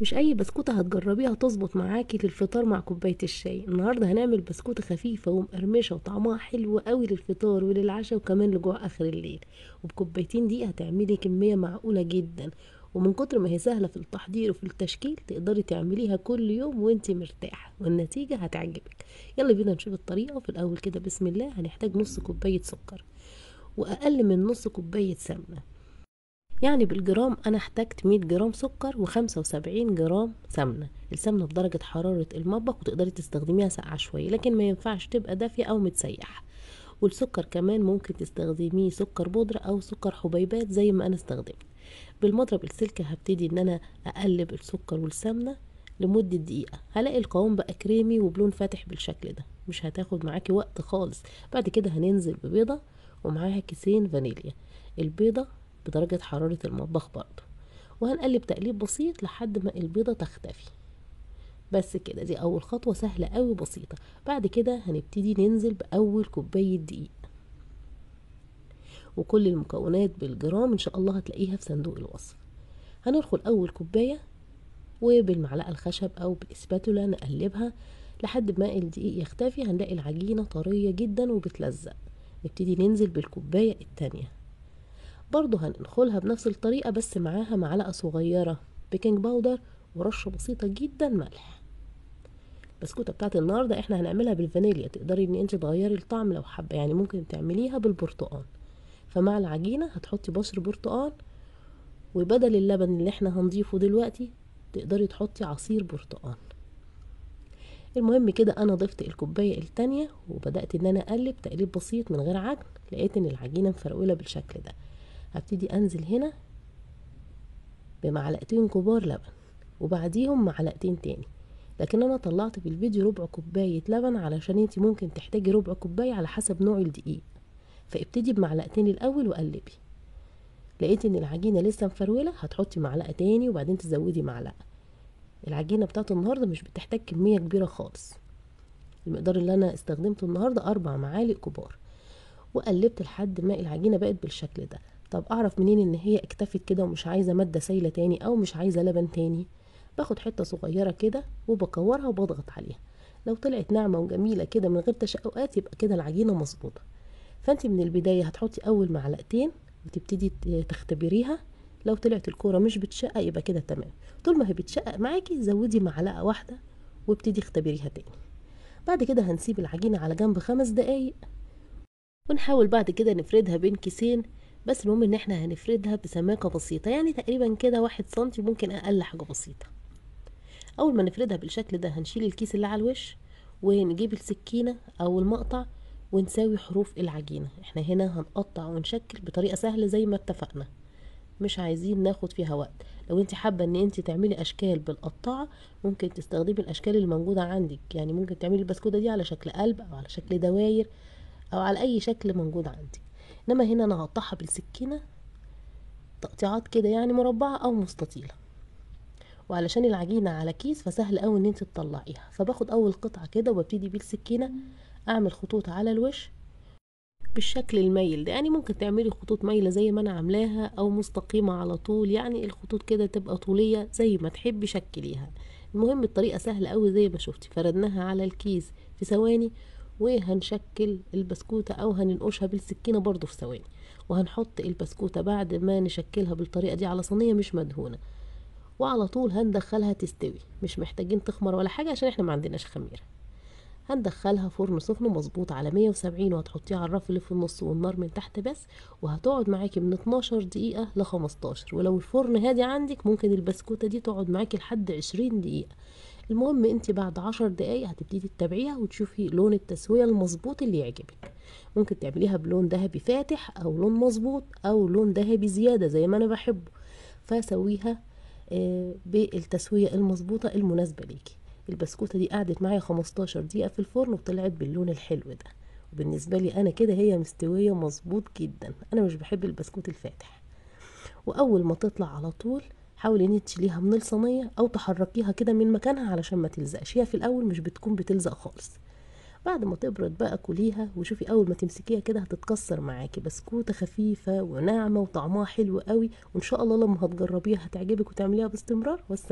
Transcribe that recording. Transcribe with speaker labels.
Speaker 1: مش اي بسكوتة هتجربيها تظبط معاكي للفطار مع كوباية الشاي النهاردة هنعمل بسكوتة خفيفة ومقرمشة وطعمها حلو قوي للفطار وللعشاء وكمان لجوع اخر الليل وبكوبايتين دي هتعملي كمية معقولة جدا ومن كتر ما هي سهلة في التحضير وفي التشكيل تقدري تعمليها كل يوم وانتي مرتاحة والنتيجة هتعجبك يلا بينا نشوف الطريقة وفي الاول كده بسم الله هنحتاج نص كوباية سكر واقل من نص كوباية سمنة يعني بالجرام انا احتجت 100 جرام سكر و75 جرام سمنه السمنه بدرجه حراره المطبخ وتقدري تستخدميها ساقعه شويه لكن ما ينفعش تبقى دافيه او متسيحه والسكر كمان ممكن تستخدميه سكر بودرة او سكر حبيبات زي ما انا استخدمت بالمضرب السلكة هبتدي ان انا اقلب السكر والسمنة لمدة دقيقة هلاقي القوام بقى كريمي وبلون فاتح بالشكل ده مش هتاخد معاكي وقت خالص بعد كده هننزل ببيضة ومعاها كيسين فانيليا البيضة بدرجة حرارة المطبخ برضو وهنقلب تقليب بسيط لحد ما البيضة تختفي بس كده دي اول خطوة سهلة قوي بسيطة بعد كده هنبتدي ننزل باول كوباية دقيق وكل المكونات بالجرام ان شاء الله هتلاقيها في صندوق الوصف هندخل اول كوباية وبالمعلقة الخشب او بالاسباتولا نقلبها لحد ما الدقيق يختفي هنلاقي العجينة طرية جدا وبتلزق نبتدي ننزل بالكوباية التانية برضو هندخلها بنفس الطريقة بس معاها معلقة صغيرة بيكنج باودر ورشة بسيطة جدا ملح البسكوتة بتاعت النهاردة احنا هنعملها بالفانيليا تقدري ان انت تغيري الطعم لو حابة يعني ممكن تعمليها بالبرتقال فمع العجينة هتحطي بشر برتقال وبدل اللبن اللي احنا هنضيفه دلوقتي تقدري تحطي عصير برتقال المهم كده انا ضفت الكوباية التانية وبدأت ان انا اقلب تقليب بسيط من غير عجن لقيت ان العجينة مفرولة بالشكل ده هبتدي انزل هنا بمعلقتين كبار لبن وبعديهم معلقتين تاني لكن انا طلعت في الفيديو ربع كوباية لبن علشان انتي ممكن تحتاجي ربع كوباية على حسب نوع الدقيق فابتدي بمعلقتين الاول وقلبي لقيت ان العجينة لسه مفرولة هتحطي معلقة تاني وبعدين تزودي معلقة العجينة بتاعت النهاردة مش بتحتاج كمية كبيرة خالص المقدار اللي انا استخدمته النهاردة اربع معالق كبار وقلبت لحد ما العجينة بقت بالشكل ده طب اعرف منين ان هي اكتفت كده ومش عايزة مادة سايلة تاني او مش عايزة لبن تاني باخد حتة صغيرة كده وبكورها وبضغط عليها لو طلعت ناعمة وجميلة كده من غير تشققات يبقى كده العجينة مظبوطة فانت من البداية هتحطي اول معلقتين وتبتدي تختبريها لو طلعت الكورة مش بتشقق يبقى كده تمام طول ما هي بتشقق معاكي زودي معلقة واحدة وابتدي اختبريها تاني بعد كده هنسيب العجينة على جنب خمس دقايق ونحاول بعد كده نفردها بين كيسين بس المهم ان احنا هنفردها بسماكة بسيطة يعني تقريبا كده واحد سنتي ممكن اقل حاجة بسيطة اول ما نفردها بالشكل ده هنشيل الكيس اللي على الوش ونجيب السكينة او المقطع ونساوي حروف العجينة احنا هنا هنقطع ونشكل بطريقة سهلة زي ما اتفقنا مش عايزين ناخد فيها وقت لو انت حابة ان انت تعملي اشكال بالقطاعة ممكن تستخدمي الاشكال اللي موجودة عندك يعني ممكن تعملي البسكوتة دي على شكل قلب او على شكل دواير او على اي شكل موجود عندك انما هنا انا هقطعها بالسكينة تقطيعات كده يعني مربعة او مستطيلة وعلشان العجينة على كيس فسهل اوي ان انت تطلعيها فباخد اول قطعة كده وببتدي بالسكينة اعمل خطوط على الوش بالشكل المايل ده يعني ممكن تعملي خطوط مايلة زي ما انا عاملاها او مستقيمة على طول يعني الخطوط كده تبقى طولية زي ما تحبي شكليها المهم الطريقة سهلة اوي زي ما شفتي فردناها على الكيس في ثواني وهنشكل البسكوتة او هننقشها بالسكينة برضو في ثواني وهنحط البسكوتة بعد ما نشكلها بالطريقة دي على صينية مش مدهونة وعلى طول هندخلها تستوي مش محتاجين تخمر ولا حاجة عشان احنا ما عندناش خميرة هندخلها فرن سخن مظبوط على 170 وهتحطيها على الرف اللي في النص والنار من تحت بس وهتقعد معاكي من 12 دقيقة ل 15 ولو الفرن هادي عندك ممكن البسكوتة دي تقعد معاكي لحد 20 دقيقة المهم انت بعد عشر دقايق هتبتدي تتابعيها وتشوفي لون التسوية المظبوط اللي يعجبك ممكن تعمليها بلون ذهبي فاتح او لون مظبوط او لون ذهبي زيادة زي ما انا بحبه فسويها آه بالتسوية المظبوطة المناسبة ليكي البسكوتة دي قعدت معايا 15 دقيقة في الفرن وطلعت باللون الحلو ده وبالنسبة لي انا كده هي مستوية مظبوط جدا انا مش بحب البسكوت الفاتح واول ما تطلع على طول حاولي ان تشيليها من الصينيه او تحركيها كده من مكانها علشان ما تلزقش هي في الاول مش بتكون بتلزق خالص بعد ما تبرد بقى كليها وشوفي اول ما تمسكيها كده هتتكسر معاكي بسكوته خفيفه وناعمه وطعمها حلو قوي وان شاء الله لما هتجربيها هتعجبك وتعمليها باستمرار